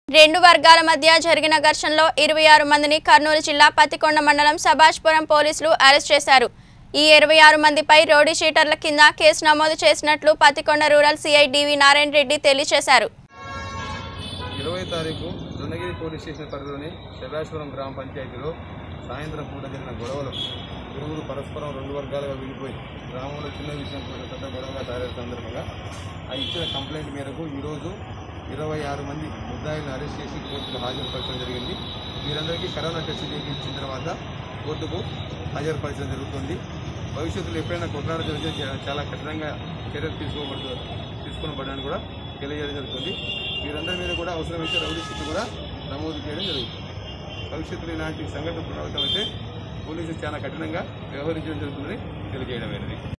రెండు వర్గాల మధ్య జరిగిన ఘర్షణలో ఇరవై ఆరు మందిని కర్నూలు జిల్లా పత్తికొండ మండలం సభాష్పురం పోలీసులు అరెస్ట్ చేశారు ఈ ఇరవై ఆరు మందిపై రౌడీ షీటర్ల కింద కేసు నమోదు చేసినట్లు Pattikonda rural CI DV Narayana Reddy తెలియజేశారు ఇరవై తారీఖు రుణగిరి పోలీస్ స్టేషన్ పరిధిలోని శివాశ్వరం గ్రామ పంచాయతీలో సాయంత్రం పూట జరిగిన గొడవలు ఇరువురు పరస్పరం రెండు వర్గాలుగా విడిపోయి గ్రామంలో చిన్న విషయం కూడా పెద్ద గొడవగా తయారైన సందర్భంగా ఆ ఇచ్చిన కంప్లైంట్ మేరకు ఈరోజు ఇరవై ఆరు మంది ముద్దాయిలను అరెస్ట్ చేసి కోర్టుకు హాజరుపరచడం జరిగింది వీరందరికీ కరోనా టెస్ట్ చేయించిన తర్వాత కోర్టుకు హాజరుపరచడం జరుగుతుంది భవిష్యత్తులో ఎప్పుడైనా కొట్లాడ జరిగితే చా- చాలా కఠినంగా చర్యలు తీసుకోబడుతు తీసుకునబడని కూడా తెలియజేయడం జరుగుతుంది వీరందరి మీద కూడా అవసరమైతే రౌడీ షీట్ కూడా నమోదు చేయడం జరుగుతుంది భవిష్యత్తులో ఇలాంటి సంఘటన పునరావృతం అయితే పోలీసులు చాలా కఠినంగా వ్యవహరించడం జరుగుతుందని తెలియజేయడం అనేది